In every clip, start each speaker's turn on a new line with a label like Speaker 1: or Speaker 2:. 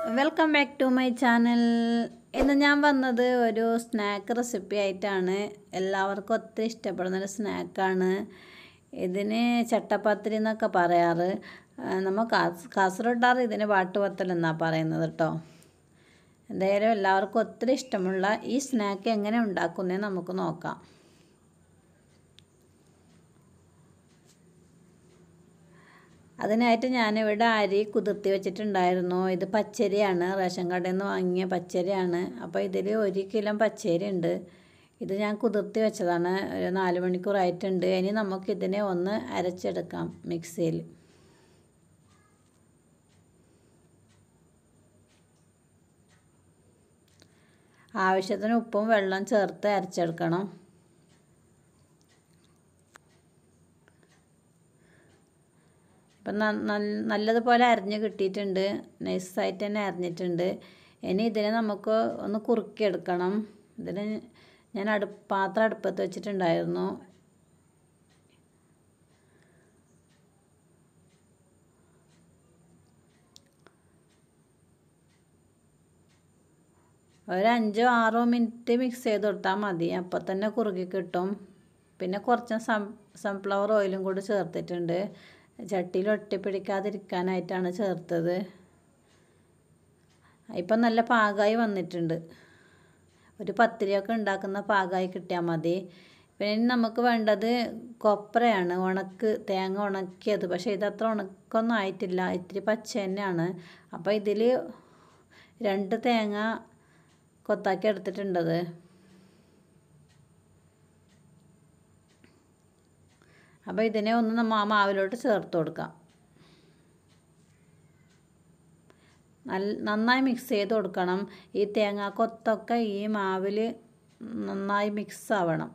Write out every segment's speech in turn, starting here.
Speaker 1: welcome back to my channel ഇന്ന് ഞാൻ വന്നത് ഒരു സ്നാക്ക് റെസിപ്പി ആയിട്ടാണ് എല്ലാവർക്കും ഒത്തിരി ഇഷ്ടപ്പെടുന്ന ഒരു സ്നാക്കാണ് ഇതിന് ചട്ടപ്പത്തിരി എന്നൊക്കെ പറയാറ് ആ, നമ്മ കാസ് കാസർഗോഡാർ ഇതിന് വാട്ടുപത്തൽ എന്നാണ് പറയുന്നത് കേട്ടോ എന്തായാലും എല്ലാവർക്കും ഒത്തിരി ഇഷ്ടമുള്ള ഈ സ്നാക്ക് എങ്ങനെ ഉണ്ടാക്കുന്നതെന്ന് നമുക്ക് നോക്കാം അതിനായിട്ട് ഞാനിവിടെ അരി കുതിർത്തി വെച്ചിട്ടുണ്ടായിരുന്നു ഇത് പച്ചരിയാണ് റേഷൻ കടയിൽ നിന്ന് വാങ്ങിയ പച്ചരിയാണ് അപ്പോൾ ഇതിൽ ഒരു കിലോ പച്ചരി ഉണ്ട് ഇത് ഞാൻ കുതിർത്തി വെച്ചതാണ് ഒരു നാല് മണിക്കൂറായിട്ടുണ്ട് ഇനി നമുക്കിതിനെ ഒന്ന് അരച്ചെടുക്കാം മിക്സിയിൽ ആവശ്യത്തിന് ഉപ്പും വെള്ളം ചേർത്ത് അരച്ചെടുക്കണം ഇപ്പം നല്ലതുപോലെ അരിഞ്ഞ് കിട്ടിയിട്ടുണ്ട് നൈസായിട്ട് തന്നെ അരിഞ്ഞിട്ടുണ്ട് ഇനി ഇതിനെ നമുക്ക് ഒന്ന് കുറുക്കിയെടുക്കണം ഇതിന് ഞാൻ അടു പാത്രം അടുപ്പത്ത് വെച്ചിട്ടുണ്ടായിരുന്നു ഒരു അഞ്ചോ ആറോ മിനിറ്റ് മിക്സ് ചെയ്ത് കൊടുത്താൽ മതി അപ്പോൾ തന്നെ കുറുകി കിട്ടും പിന്നെ കുറച്ച് സം സൺഫ്ലവർ ഓയിലും കൂടി ചേർത്തിട്ടുണ്ട് ചട്ടിയിൽ ഒട്ടിപ്പിടിക്കാതിരിക്കാനായിട്ടാണ് ചേർത്തത് ഇപ്പം നല്ല പാകമായി വന്നിട്ടുണ്ട് ഒരു പത്തിരിയൊക്കെ ഉണ്ടാക്കുന്ന പാകമായി കിട്ടിയാൽ മതി പിന്നെ നമുക്ക് വേണ്ടത് കൊപ്രയാണ് ഉണക്ക് തേങ്ങ ഉണക്കിയത് പക്ഷേ ഇതത്ര ഉണക്കൊന്നും ആയിട്ടില്ല ഇത്തിരി പച്ച തന്നെയാണ് അപ്പോൾ ഇതിൽ രണ്ട് തേങ്ങ കൊത്താക്കി എടുത്തിട്ടുണ്ടത് അപ്പോൾ ഇതിനെ ഒന്ന് നമ്മൾ ആ മാവിലോട്ട് ചേർത്ത് കൊടുക്കാം നല്ല നന്നായി മിക്സ് ചെയ്ത് കൊടുക്കണം ഈ തേങ്ങ കൊത്തൊക്കെ ഈ മാവിൽ നന്നായി മിക്സ് ആവണം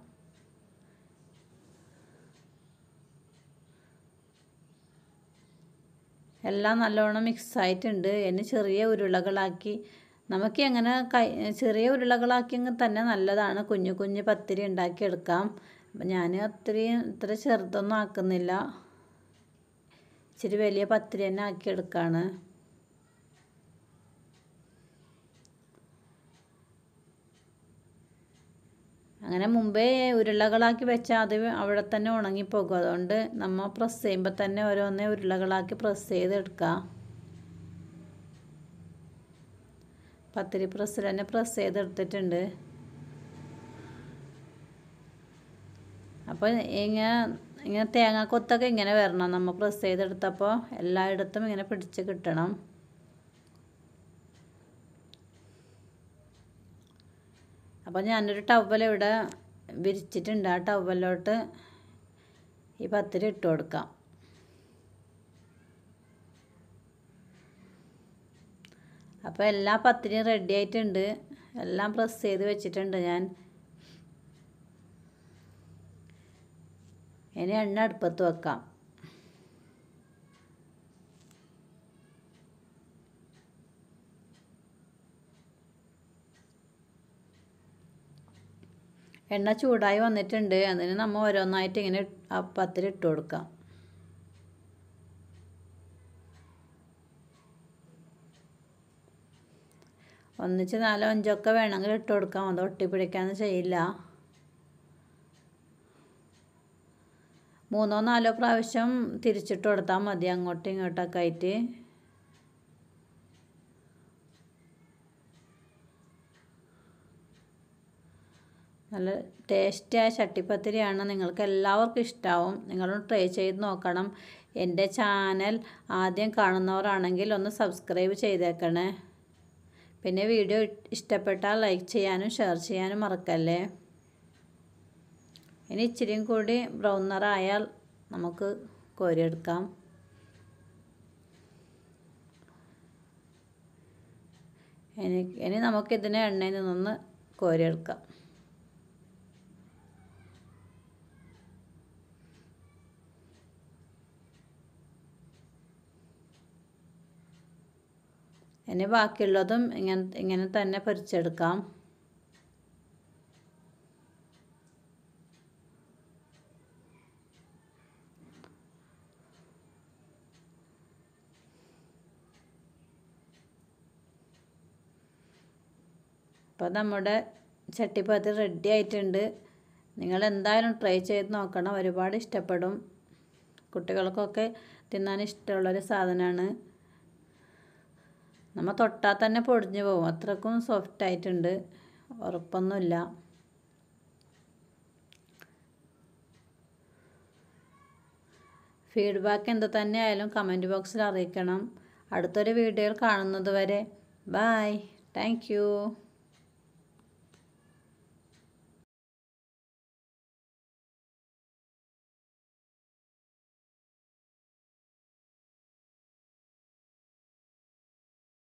Speaker 1: എല്ലാം നല്ലോണം മിക്സ് ആയിട്ടുണ്ട് ഇനി ചെറിയ ഉരുളകളാക്കി നമുക്ക് എങ്ങനെ കൈ ചെറിയ ഉരുളകളാക്കിയെങ്കിൽ തന്നെ നല്ലതാണ് കുഞ്ഞു കുഞ്ഞു പത്തിരി ഉണ്ടാക്കിയെടുക്കാം അപ്പം ഞാൻ അത്രയും ഇത്ര ചെറുതൊന്നും ആക്കുന്നില്ല ഇച്ചിരി വലിയ പത്തിരി തന്നെ ആക്കിയെടുക്കുകയാണ് അങ്ങനെ മുമ്പേ ഉരുളകളാക്കി വെച്ചാൽ അത് അവിടെ തന്നെ ഉണങ്ങിപ്പോകും അതുകൊണ്ട് നമ്മൾ പ്രസ് ചെയ്യുമ്പോൾ തന്നെ ഓരോന്നേ ഉരുളകളാക്കി പ്രസ് ചെയ്തെടുക്കുക പത്തിരി പ്രസ്സിൽ തന്നെ പ്രസ് ചെയ്തെടുത്തിട്ടുണ്ട് അപ്പോൾ ഇങ്ങനെ ഇങ്ങനെ തേങ്ങ കൊത്തൊക്കെ ഇങ്ങനെ വരണം നമ്മൾ പ്രസ് ചെയ്തെടുത്തപ്പോൾ എല്ലായിടത്തും ഇങ്ങനെ പിടിച്ച് കിട്ടണം അപ്പോൾ ഞാനൊരു ടവൽ ഇവിടെ വിരിച്ചിട്ടുണ്ട് ആ ടവലിലോട്ട് ഈ പത്തിരി ഇട്ട് കൊടുക്കാം അപ്പോൾ എല്ലാ പത്തിരിയും റെഡി ആയിട്ടുണ്ട് എല്ലാം പ്രസ് ചെയ്ത് വെച്ചിട്ടുണ്ട് ഞാൻ ഇനി എണ്ണ അടുപ്പത്ത് വെക്കാം എണ്ണ ചൂടായി വന്നിട്ടുണ്ട് അതിന് നമ്മൾ ഓരോന്നായിട്ട് ഇങ്ങനെ ആ പത്തിരി ഇട്ട് കൊടുക്കാം ഒന്നിച്ച് നാലോ അഞ്ചോ ഒക്കെ വേണമെങ്കിൽ ഇട്ട് കൊടുക്കാം അത് ഒട്ടിപ്പിടിക്കാന്ന് ചെയ്യില്ല മൂന്നോ നാലോ പ്രാവശ്യം തിരിച്ചിട്ട് കൊടുത്താൽ മതി അങ്ങോട്ടും ഇങ്ങോട്ടൊക്കെ ആയിട്ട് നല്ല ടേസ്റ്റിയായ ചട്ടിപ്പത്തിരിയാണ് നിങ്ങൾക്ക് എല്ലാവർക്കും ഇഷ്ടമാവും നിങ്ങളും ട്രൈ ചെയ്ത് നോക്കണം എൻ്റെ ചാനൽ ആദ്യം കാണുന്നവരാണെങ്കിൽ ഒന്ന് സബ്സ്ക്രൈബ് ചെയ്തേക്കണേ പിന്നെ വീഡിയോ ഇഷ്ടപ്പെട്ടാൽ ലൈക്ക് ചെയ്യാനും ഷെയർ ചെയ്യാനും മറക്കല്ലേ ഇനി ഇച്ചിരിയും കൂടി ബ്രൗൺ നിറായാൽ നമുക്ക് കോരിയെടുക്കാം ഇനി ഇനി നമുക്കിതിനെ എണ്ണയിൽ നിന്നൊന്ന് കോരിയെടുക്കാം ഇനി ബാക്കിയുള്ളതും ഇങ്ങനെ ഇങ്ങനെ തന്നെ പൊരിച്ചെടുക്കാം അപ്പോൾ നമ്മുടെ ചട്ടിപ്പത്തി റെഡി ആയിട്ടുണ്ട് നിങ്ങൾ എന്തായാലും ട്രൈ ചെയ്ത് നോക്കണം ഒരുപാട് ഇഷ്ടപ്പെടും കുട്ടികൾക്കൊക്കെ തിന്നാൻ ഇഷ്ടമുള്ളൊരു സാധനമാണ് നമ്മൾ തൊട്ടാൽ തന്നെ പൊടിഞ്ഞു പോകും അത്രക്കും സോഫ്റ്റ് ആയിട്ടുണ്ട് ഉറപ്പൊന്നുമില്ല ഫീഡ്ബാക്ക് എന്ത് തന്നെ ആയാലും കമൻറ്റ് ബോക്സിൽ അറിയിക്കണം അടുത്തൊരു വീഡിയോയിൽ കാണുന്നത് വരെ ബായ് താങ്ക്